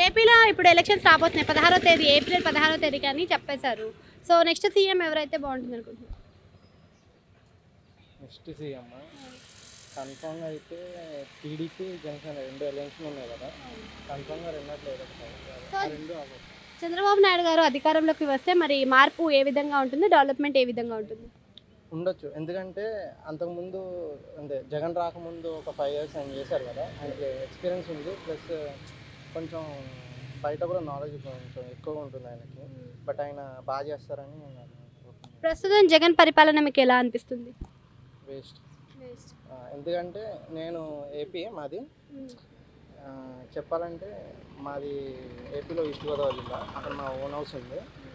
ఏపీలో ఇప్పుడు ఎలక్షన్స్ రాబోతున్నాయి పదహారో తేదీ ఏప్రిల్ పదహారో తేదీకి అని చెప్పేశారు సో నెక్స్ట్ సీఎం ఎవరైతే బాగుంటుంది అనుకుంటున్నారు నెక్స్ట్ సీఎం కన్ఫామ్గా అయితే టీడీపీ జనసేన రెండు ఎలక్షన్ ఉన్నాయి కదా కన్ఫామ్గా రెండట్లేదు ఆ రెండు అవ్వవు. చంద్రబాబు నాయుడు గారు అధికారంలోకి వస్తే మరి మార్పు ఏ విధంగా ఉంటుంది డెవలప్మెంట్ ఏ విధంగా ఉంటుంది ఉండొచ్చు ఎందుకంటే అంతకుముందు అంటే జగన్ రాకముందు ఒక ఫైవ్ ఇయర్స్ ఆయన చేశారు కదా ఆయనకి ఎక్స్పీరియన్స్ ఉంది ప్లస్ కొంచెం బయట కూడా నాలెడ్జ్ కొంచెం ఎక్కువగా ఉంటుంది ఆయనకి బట్ ఆయన బాగా చేస్తారని ప్రస్తుతం జగన్ పరిపాలన మీకు ఎలా అనిపిస్తుంది వేస్ట్ ఎందుకంటే నేను ఏపీ మాది ఆ, చెప్పాలంటే మాది ఏపీలో ఈస్ట్ గోదావరి జిల్లా అక్కడ మా ఓన్ హౌస్ ఉంది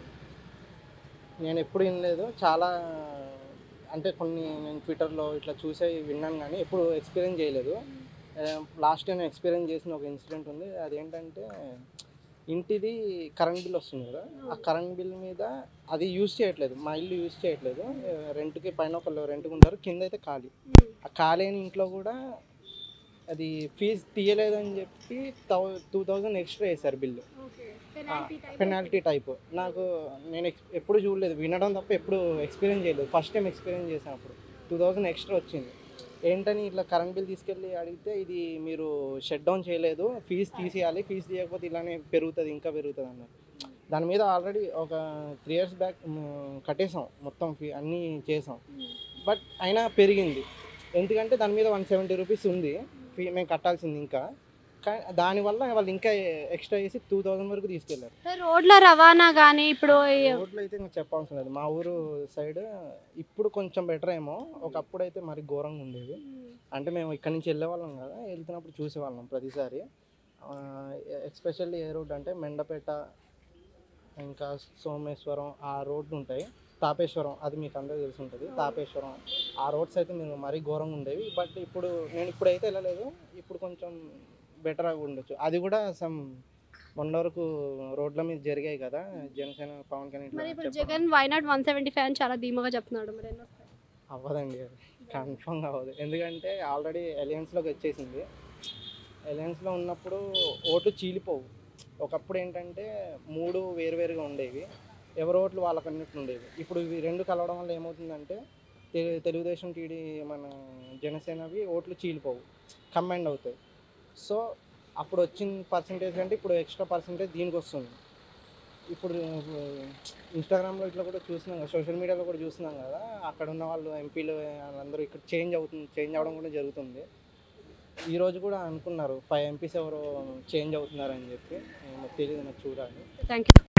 నేను ఎప్పుడు వినలేదు చాలా అంటే కొన్ని నేను ట్విట్టర్లో ఇట్లా చూసే విన్నాను కానీ ఎప్పుడు ఎక్స్పీరియన్స్ చేయలేదు లాస్ట్ టైం ఎక్స్పీరియన్స్ చేసిన ఒక ఇన్సిడెంట్ ఉంది అదేంటంటే ఇంటిది కరెంట్ బిల్ వస్తుంది కదా ఆ కరెంట్ బిల్ మీద అది యూజ్ చేయట్లేదు మా ఇల్లు యూజ్ చేయట్లేదు రెంట్కి పైన ఒకళ్ళు రెంట్కి ఉంటారు కింద అయితే ఖాళీ ఆ ఖాళీ అయిన ఇంట్లో కూడా అది ఫీజు తీయలేదని చెప్పి థౌ టూ థౌజండ్ ఎక్స్ట్రా వేశారు బిల్లు పెనాల్టీ టైప్ నాకు నేను ఎక్స్- ఎప్పుడు చూడలేదు వినడం తప్ప ఎప్పుడు ఎక్స్పీరియన్స్ చేయలేదు ఫస్ట్ టైం ఎక్స్పీరియన్స్ చేసినప్పుడు టూ థౌజండ్ ఎక్స్ట్రా వచ్చింది ఏంటని ఇట్లా కరెంట్ బిల్ తీసుకెళ్ళి అడిగితే ఇది మీరు షట్ డౌన్ చేయలేదు ఫీజు తీసేయాలి ఫీజు తీయకపోతే ఇలానే పెరుగుతుంది ఇంకా పెరుగుతుంది అన్నారు దాని మీద ఆల్రెడీ ఒక త్రీ ఇయర్స్ బ్యాక్ కట్టేసాం మొత్తం ఫీ అన్నీ చేసాం బట్ అయినా పెరిగింది ఎందుకంటే దాని మీద వన్ సెవెంటీ రూపీస్ ఉంది ఫీ మేము కట్టాల్సింది ఇంకా కానీ దానివల్ల వాళ్ళు ఇంకా ఎక్స్ట్రా చేసి టూ థౌజండ్ వరకు తీసుకెళ్లారు రోడ్ల రవాణా కానీ ఇప్పుడు ఈ- రోడ్లు అయితే ఇంకా చెప్పాల్సిన లేదు మా ఊరు సైడ్ ఇప్పుడు కొంచెం బెటర్ ఏమో ఒకప్పుడు అయితే మరి ఘోరంగా ఉండేది అంటే మేము ఇక్కడి నుంచి వెళ్ళే వాళ్ళం కదా వెళ్తున్నప్పుడు చూసేవాళ్ళం ప్రతిసారి ఎస్పెషల్లీ ఏ రోడ్ అంటే మెండపేట ఇంకా సోమేశ్వరం ఆ రోడ్లు ఉంటాయి తాపేశ్వరం అది మీకు అందరికీ తెలిసి ఉంటుంది తాపేశ్వరం ఆ రోడ్స్ అయితే మీరు మరీ ఘోరంగా ఉండేవి బట్ ఇప్పుడు నేను ఇప్పుడైతే వెళ్ళలేదు ఇప్పుడు కొంచెం బెటర్ ఉండొచ్చు అది కూడా సమ్ మొన్న వరకు రోడ్ల మీద జరిగాయి కదా జనసేన పవన్ కళ్యాణ్ ఇట్లా మరి ఇప్పుడు చెప్పడం. Jagan why not one seventy five అని చాలా ధీమాగా చెప్తున్నాడు మరి ఎన్ని వస్తాయి? అవ్వదండి అది కన్ఫర్మ్గా అవ్వదు ఎందుకంటే ఆల్రెడీ అలయన్స్లోకి వచ్చేసింది అలయన్స్లో ఉన్నప్పుడు ఓట్లు చీలిపోవు ఒకప్పుడు ఏంటంటే మూడు వేరువేరుగా ఉండేవి ఎవరి ఓట్లు వాళ్ళకి అన్నట్లు ఉండేవి ఇప్పుడు ఇవి రెండు కలవడం వల్ల ఏమవుతుందంటే తెలు- తెలుగుదేశం టీడీ మన జనసేనవి ఓట్లు చీలిపోవు కంబైండ్ అవుతాయి సో అప్పుడు వచ్చిన పర్సంటేజ్ కంటే ఇప్పుడు ఎక్స్ట్రా పర్సంటేజ్ దీనికి వస్తుంది ఇప్పుడు ఇన్స్టాగ్రామ్లో ఇట్లా కూడా చూస్తున్నాం కదా సోషల్ మీడియాలో కూడా చూస్తున్నాం కదా అక్కడ ఉన్న వాళ్ళు ఎంపీలు వాళ్ళందరూ ఇక్కడ చేంజ్ అవుతుంది చేంజ్ అవ్వడం కూడా జరుగుతుంది ఈ రోజు కూడా అనుకున్నారు ఫైవ్ ఎంపీస్ ఎవరో చేంజ్ అవుతున్నారని చెప్పి ఏమో తెలియదు నాకు చూడాలి థ్యాంక్ యూ